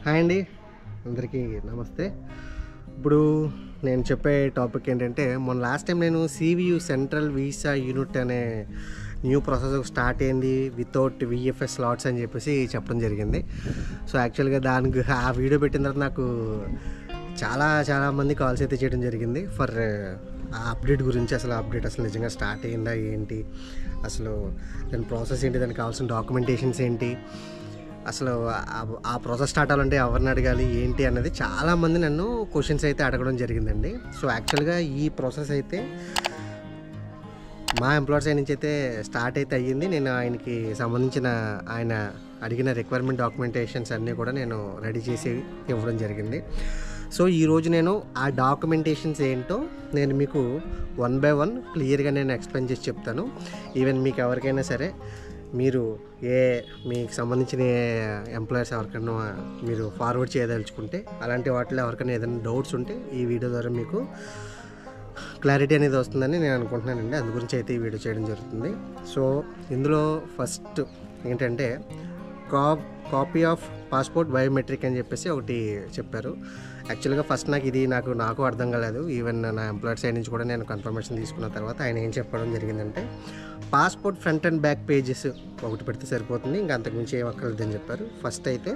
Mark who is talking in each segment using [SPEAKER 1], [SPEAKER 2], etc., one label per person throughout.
[SPEAKER 1] hi అండి అందరికీ నమస్తే ఇప్పుడు నేను చెప్పే టాపిక్ ఏంటంటే మొన్న లాస్ట్ టైం నేను సివియు సెంట్రల్ వీసా యూనిట్ అనే న్యూ ప్రాసెస్ స్టార్ట్ అయింది వితౌట్ విఎఫ్ఎస్ స్లాట్స్ అని చెప్పేసి చెప్పడం జరిగింది సో యాక్చువల్గా దానికి ఆ వీడియో పెట్టిన తర్వాత నాకు చాలా చాలా మంది కాల్స్ అయితే చేయడం జరిగింది ఫర్ ఆ అప్డేట్ గురించి అసలు అప్డేట్ అసలు నిజంగా స్టార్ట్ అయిందా ఏంటి అసలు దాని ప్రాసెస్ ఏంటి దానికి కావాల్సిన డాక్యుమెంటేషన్స్ ఏంటి అసలు ఆ- ఆ ప్రాసెస్ స్టార్ట్ అవ్వాలంటే ఎవరిని అడగాలి ఏంటి అన్నది చాలామంది నన్ను క్వశ్చన్స్ అయితే అడగడం జరిగిందండి సో యాక్చువల్గా ఈ ప్రాసెస్ అయితే మా ఎంప్లాయర్ సైడ్ నుంచి అయితే స్టార్ట్ అయితే అయ్యింది నేను ఆయనకి సంబంధించిన ఆయన అడిగిన రిక్వైర్మెంట్ డాక్యుమెంటేషన్స్ అన్నీ కూడా నేను రెడీ చేసి ఇవ్వడం జరిగింది సో ఈరోజు నేను ఆ డాక్యుమెంటేషన్స్ ఏంటో నేను మీకు వన్ బై వన్ క్లియర్గా నేను ఎక్స్ప్లెయిన్ చేసి చెప్తాను ఈవెన్ మీకు ఎవరికైనా సరే మీరు ఏ మీకు సంబంధించిన ఎంప్లాయర్స్ ఎవరికైనా మీరు ఫార్వర్డ్ చేయదలుచుకుంటే అలాంటి వాటిలో ఎవరికైనా ఏదైనా డౌట్స్ ఉంటే ఈ వీడియో ద్వారా మీకు క్లారిటీ అనేది వస్తుందని నేను అనుకుంటున్నానండి అందు గురించి అయితే ఈ వీడియో చేయడం జరుగుతుంది సో ఇందులో ఫస్ట్ ఏంటంటే కా కాపీ ఆఫ్ పాస్పోర్ట్ బయోమెట్రిక్ అని చెప్పేసి ఒకటి చెప్పారు యాక్చువల్గా ఫస్ట్ నాకు ఇది నాకు నాకు అర్థం కాలేదు ఈవెన్ నా ఎంప్లాయర్ సైడ్ నుంచి కూడా నేను కన్ఫర్మేషన్ తీసుకున్న తర్వాత ఆయన ఏం చెప్పడం జరిగిందంటే passport front and back pages ఒకటి పెడితే సరిపోతుంది ఇంకా అంతకుమించి ఏం అక్కర్లేదని చెప్పారు ఫస్ట్ అయితే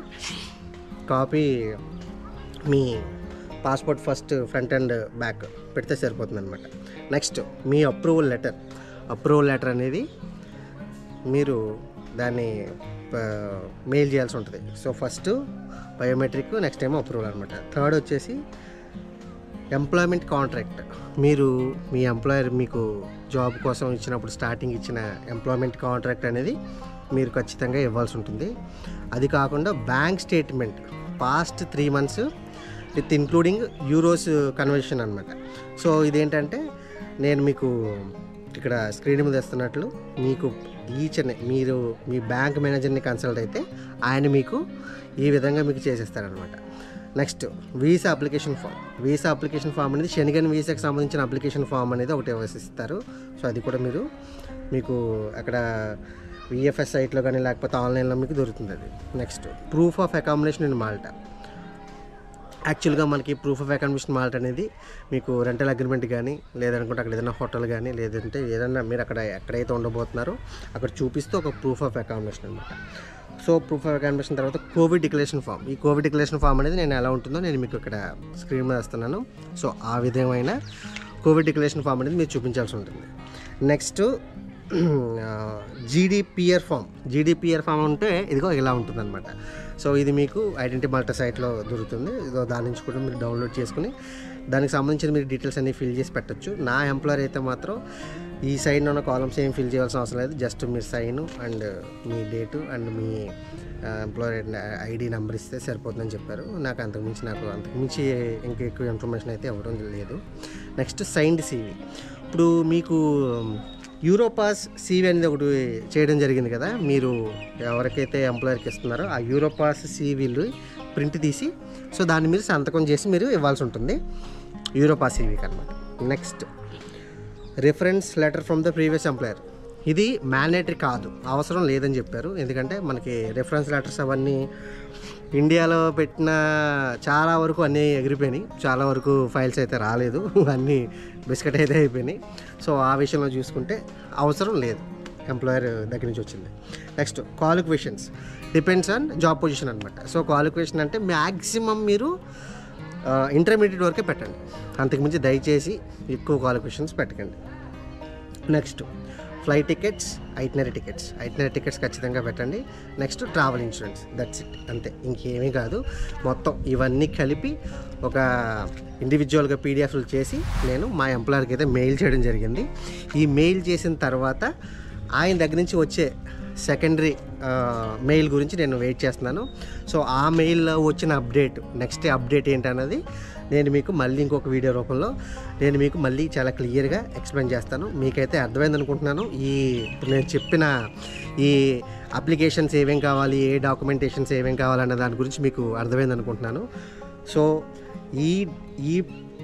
[SPEAKER 1] కాపీ మీ passport first front and back పెడితే సరిపోతుంది అనమాట నెక్స్ట్ మీ అప్రూవల్ లెటర్ అప్రూవల్ లెటర్ అనేది మీరు దాన్ని మెయిల్ చేయాల్సి ఉంటుంది సో ఫస్ట్ బయోమెట్రిక్ నెక్స్ట్ ఏమో అప్రూవల్ అనమాట థర్డ్ వచ్చేసి ఎంప్లాయ్మెంట్ కాంట్రాక్ట్ మీరు మీ ఎంప్లాయర్ మీకు జాబ్ కోసం ఇచ్చినప్పుడు స్టార్టింగ్ ఇచ్చిన ఎంప్లాయ్మెంట్ కాంట్రాక్ట్ అనేది మీరు ఖచ్చితంగా ఇవ్వాల్సి ఉంటుంది అది కాకుండా bank statement past three months with including euros conversion అనమాట సో ఇదేంటంటే నేను మీకు ఇక్కడ స్క్రీన్ మీద ఇస్తున్నట్లు మీకు ఈచ్ అండ్ మీరు మీ బ్యాంక్ మేనేజర్ని కన్సల్ట్ అయితే ఆయన మీకు ఈ విధంగా మీకు చేసేస్తారనమాట next visa application form visa application form అనేది శనిగన్ వీసాకి సంబంధించిన అప్లికేషన్ ఫామ్ అనేది ఒకటి ఇస్తారు సో అది కూడా మీరు మీకు అక్కడ విఎఫ్ఎస్ సైట్లో కానీ లేకపోతే ఆన్లైన్లో మీకు దొరుకుతుంది అది next proof of accommodation in Malta యాక్చువల్గా మనకి ప్రూఫ్ ఆఫ్ అకామిడేషన్ మాల్ట్ అనేది మీకు రెంటల్ అగ్రిమెంట్ కానీ లేదనుకుంటే అక్కడ ఏదైనా హోటల్ కానీ లేదంటే ఏదైనా మీరు అక్కడ ఎక్కడైతే ఉండబోతున్నారో అక్కడ చూపిస్తూ ఒక ప్రూఫ్ ఆఫ్ అకామిడేషన్ అనమాట సో ప్రూఫ్ ఆఫ్ అకామిడేషన్ తర్వాత కోవిడ్ డిక్లరేషన్ ఫామ్ ఈ కోవిడ్ డిక్లరేషన్ ఫామ్ అనేది నేను ఎలా ఉంటుందో నేను మీకు ఇక్కడ స్క్రీన్ మీద వస్తున్నాను సో ఆ విధమైన కోవిడ్ డిక్లరేషన్ ఫామ్ అనేది మీరు చూపించాల్సి ఉంటుంది next GDPR form GDPR form ఉంటే ఇదిగో ఇలా ఉంటుంది అనమాట సో ఇది మీకు ఐడెంటిటీ మల్టీ సైట్లో దొరుకుతుంది ఇదో దాని నుంచి కూడా మీరు డౌన్లోడ్ చేసుకుని దానికి సంబంధించిన మీరు డీటెయిల్స్ అన్ని ఫిల్ చేసి పెట్టొచ్చు నా ఎంప్లాయర్ అయితే మాత్రం ఈ సైడ్ ఉన్న కాలమ్స్ ఏం ఫిల్ చేయాల్సిన అవసరం లేదు జస్ట్ మీ సైన్ అండ్ మీ డేటు అండ్ మీ ఎంప్లాయర్ ఐడి నెంబర్ ఇస్తే సరిపోతుందని చెప్పారు నాకు అంతకుమించి నాకు అంతకుమించి ఇంకా ఎక్కువ ఇన్ఫర్మేషన్ అయితే ఇవ్వడం లేదు నెక్స్ట్ సైన్డ్ సీవీ ఇప్పుడు మీకు యూరోపాస్ సీవీ అనేది ఒకటి చేయడం జరిగింది కదా మీరు ఎవరికైతే ఎంప్లాయర్కి ఇస్తున్నారో ఆ యూరోపాస్ సీవీలు ప్రింట్ తీసి సో దాన్ని మీరు సంతకం చేసి మీరు ఇవ్వాల్సి ఉంటుంది యూరోపాస్ సీవీకి అనమాట next reference letter from the previous employer ఇది మ్యాండేటరీ కాదు అవసరం లేదని చెప్పారు ఎందుకంటే మనకి రిఫరెన్స్ లెటర్స్ అవన్నీ ఇండియాలో పెట్టిన చాలా వరకు అన్నీ ఎగిరిపోయినాయి చాలా వరకు ఫైల్స్ అయితే రాలేదు అన్నీ బిస్కెట్ అయితే అయిపోయినాయి సో ఆ విషయంలో చూసుకుంటే అవసరం లేదు ఎంప్లాయర్ దగ్గర నుంచి వచ్చింది next qualifications depends on job position అనమాట సో క్వాలిఫికేషన్ అంటే మ్యాక్సిమం మీరు ఇంటర్మీడియట్ వరకే పెట్టండి అంతకుమించి దయచేసి ఎక్కువ క్వాలిఫికేషన్స్ పెట్టకండి next flight tickets itinerary tickets itinerary tickets ఖచ్చితంగా పెట్టండి next travel insurance that's it అంతే ఇంకేమీ కాదు మొత్తం ఇవన్నీ కలిపి ఒక ఇండివిజువల్గా పీడిఎఫ్లు చేసి నేను మా ఎంప్లాయర్కి అయితే మెయిల్ చేయడం జరిగింది ఈ మెయిల్ చేసిన తర్వాత ఆయన దగ్గర నుంచి వచ్చే సెకండరీ మెయిల్ గురించి నేను వెయిట్ చేస్తున్నాను సో ఆ మెయిల్లో వచ్చిన అప్డేట్ నెక్స్ట్ అప్డేట్ ఏంటన్నది నేను మీకు మళ్ళీ ఇంకొక వీడియో రూపంలో నేను మీకు మళ్ళీ చాలా క్లియర్గా ఎక్స్ప్లెయిన్ చేస్తాను మీకైతే అర్థమైంది అనుకుంటున్నాను ఈ ఇప్పుడు నేను చెప్పిన ఈ అప్లికేషన్స్ ఏమేం కావాలి ఏ డాక్యుమెంటేషన్స్ ఏమేం కావాలన్న దాని గురించి మీకు అర్థమైంది అనుకుంటున్నాను సో ఈ ఈ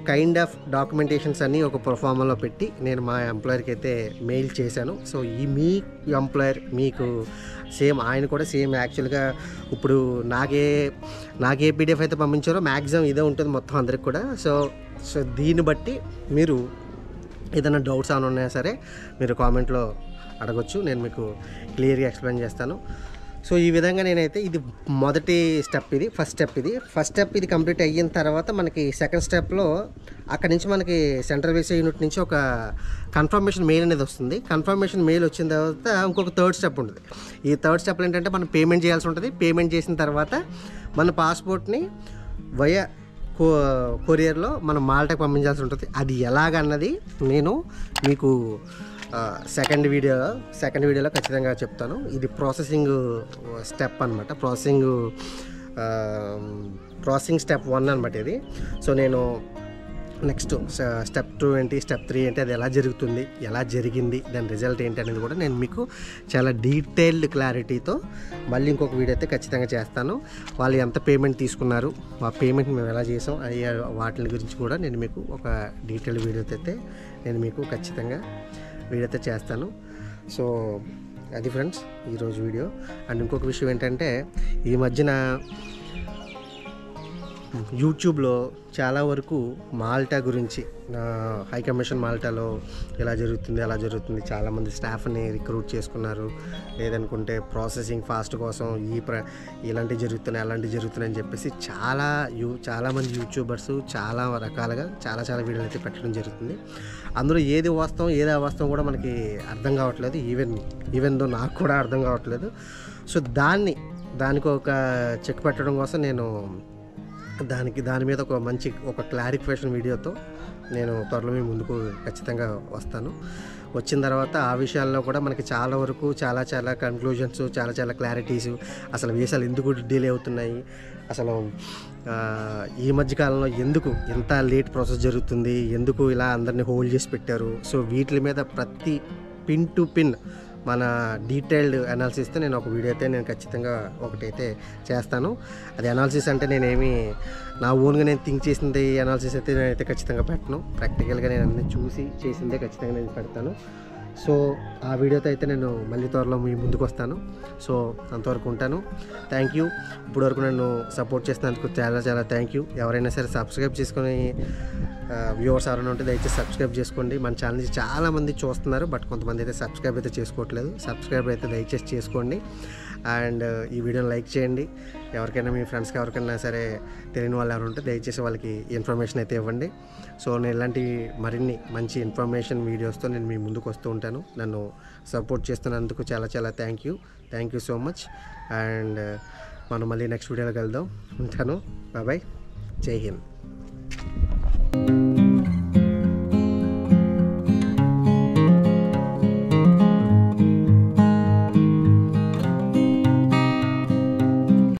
[SPEAKER 1] కైండ్ ఆఫ్ డాక్యుమెంటేషన్స్ అన్నీ ఒక ప్రొఫార్మలో పెట్టి నేను మా ఎంప్లాయర్కి అయితే మెయిల్ చేశాను సో ఈ మీ ఎంప్లాయర్ మీకు సేమ్ ఆయన కూడా సేమ్ యాక్చువల్గా ఇప్పుడు నాకే నాకే పీడిఎఫ్ అయితే పంపించారో మ్యాక్సిమం ఇదే ఉంటుంది మొత్తం అందరికి కూడా సో సో దీన్ని బట్టి మీరు ఏదైనా డౌట్స్ ఏమైనా ఉన్నా సరే మీరు కామెంట్లో అడగొచ్చు నేను మీకు క్లియర్గా ఎక్స్ప్లెయిన్ చేస్తాను సో ఈ విధంగా నేనైతే ఇది మొదటి స్టెప్ ఇది ఫస్ట్ స్టెప్ ఇది ఫస్ట్ స్టెప్ ఇది కంప్లీట్ అయిన తర్వాత మనకి సెకండ్ స్టెప్లో అక్కడ నుంచి మనకి సెంట్రల్ వేసే యూనిట్ నుంచి ఒక కన్ఫర్మేషన్ మెయిల్ అనేది వస్తుంది కన్ఫర్మేషన్ మెయిల్ వచ్చిన తర్వాత ఇంకొక థర్డ్ స్టెప్ ఉంటుంది ఈ థర్డ్ స్టెప్లో ఏంటంటే మనం పేమెంట్ చేయాల్సి ఉంటుంది పేమెంట్ చేసిన తర్వాత మన పాస్పోర్ట్ని వయ కో కొరియర్లో మనం మాల్టాకి పంపించాల్సి ఉంటుంది అది ఎలాగన్నది నేను మీకు సెకండ్ వీడియో సెకండ్ వీడియోలో ఖచ్చితంగా చెప్తాను ఇది ప్రాసెసింగ్ స్టెప్ అనమాట ప్రాసెసింగ్ ప్రాసెసింగ్ స్టెప్ వన్ అనమాట ఇది సో నేను నెక్స్ట్ స్టెప్ టూ ఏంటి స్టెప్ త్రీ ఏంటి అది ఎలా జరుగుతుంది ఎలా జరిగింది దాని రిజల్ట్ ఏంటి అనేది కూడా నేను మీకు చాలా డీటెయిల్డ్ క్లారిటీతో మళ్ళీ ఇంకొక వీడియో అయితే ఖచ్చితంగా చేస్తాను వాళ్ళు ఎంత పేమెంట్ తీసుకున్నారు ఆ పేమెంట్ మేము ఎలా చేసాం అయ్యే వాటి గురించి కూడా నేను మీకు ఒక డీటెయిల్డ్ వీడియో అయితే నేను మీకు ఖచ్చితంగా వీడియో అయితే చేస్తాను సో అది ఫ్రెండ్స్ ఈరోజు వీడియో అండ్ ఇంకొక విషయం ఏంటంటే ఈ మధ్యన యూట్యూబ్లో చాలా వరకు మాల్టా గురించి ఆ, హై కమిషన్ మాల్టాలో ఎలా జరుగుతుంది ఎలా జరుగుతుంది చాలామంది స్టాఫ్ని రిక్రూట్ చేసుకున్నారు లేదనుకుంటే ప్రాసెసింగ్ ఫాస్ట్ కోసం ఈ ప్ర ఇలాంటివి జరుగుతున్నాయి అలాంటివి జరుగుతున్నాయి అని చెప్పేసి చాలా యూ చాలామంది యూట్యూబర్స్ చాలా రకాలుగా చాలా చాలా వీడియోలు అయితే పెట్టడం జరుగుతుంది అందులో ఏది వాస్తవం ఏది అవాస్తవం కూడా మనకి అర్థం కావట్లేదు ఈవెన్ ఈవెన్ దో నాకు కూడా అర్థం కావట్లేదు సో దాన్ని దానికి ఒక చెక్ పెట్టడం కోసం నేను దానికి దాని మీద ఒక మంచి ఒక క్లారిఫికేషన్ వీడియోతో నేను త్వరలో మీ ముందుకు ఖచ్చితంగా వస్తాను వచ్చిన తర్వాత ఆ విషయాల్లో కూడా మనకి చాలా వరకు చాలా చాలా కన్క్లూజన్స్ చాలా చాలా క్లారిటీస్ అసలు వీసాలు ఎందుకు డిలే అవుతున్నాయి అసలు ఆ, ఈ మధ్య కాలంలో ఎందుకు ఎంత లేట్ ప్రాసెస్ జరుగుతుంది ఎందుకు ఇలా అందరినీ హోల్డ్ చేసి పెట్టారు సో వీటి మీద ప్రతి పిన్ టు పిన్ మన డీటెయిల్డ్ అనాలిసిస్తో నేను ఒక వీడియో అయితే నేను ఖచ్చితంగా ఒకటైతే చేస్తాను అది అనాలిసిస్ అంటే నేనేమి నా ఓన్గా నేను థింక్ చేసింది అనాలిసిస్ అయితే నేనైతే ఖచ్చితంగా పెట్టను ప్రాక్టికల్గా నేను అన్ని చూసి చేసిందే ఖచ్చితంగా నేను పెడతాను సో ఆ వీడియోతో అయితే నేను మళ్ళీ త్వరలో మీ ముందుకు వస్తాను సో అంతవరకు ఉంటాను థ్యాంక్ యూ ఇప్పుడు వరకు నన్ను సపోర్ట్ చేసినందుకు చాలా చాలా థ్యాంక్ యూ ఎవరైనా సరే సబ్స్క్రైబ్ చేసుకొని వ్యూవర్స్ ఎవరైనా ఉంటే దయచేసి సబ్స్క్రైబ్ చేసుకోండి మన ఛానల్ నుంచి చాలామంది చూస్తున్నారు బట్ కొంతమంది అయితే సబ్స్క్రైబ్ అయితే చేసుకోవట్లేదు సబ్స్క్రైబ్ అయితే దయచేసి చేసుకోండి అండ్ ఈ వీడియోని లైక్ చేయండి ఎవరికైనా మీ ఫ్రెండ్స్కి ఎవరికైనా సరే తెలియని వాళ్ళు ఎవరు ఉంటే దయచేసి వాళ్ళకి ఇన్ఫర్మేషన్ అయితే ఇవ్వండి సో నేను ఇలాంటి మరిన్ని మంచి ఇన్ఫర్మేషన్ వీడియోస్తో నేను మీ ముందుకు వస్తూ ఉంటాను నన్ను సపోర్ట్ చేస్తున్నందుకు చాలా చాలా thank you thank you so much and మనం మళ్ళీ నెక్స్ట్ వీడియోలో కలుద్దాం ఉంటాను బాయ్ జై హింద్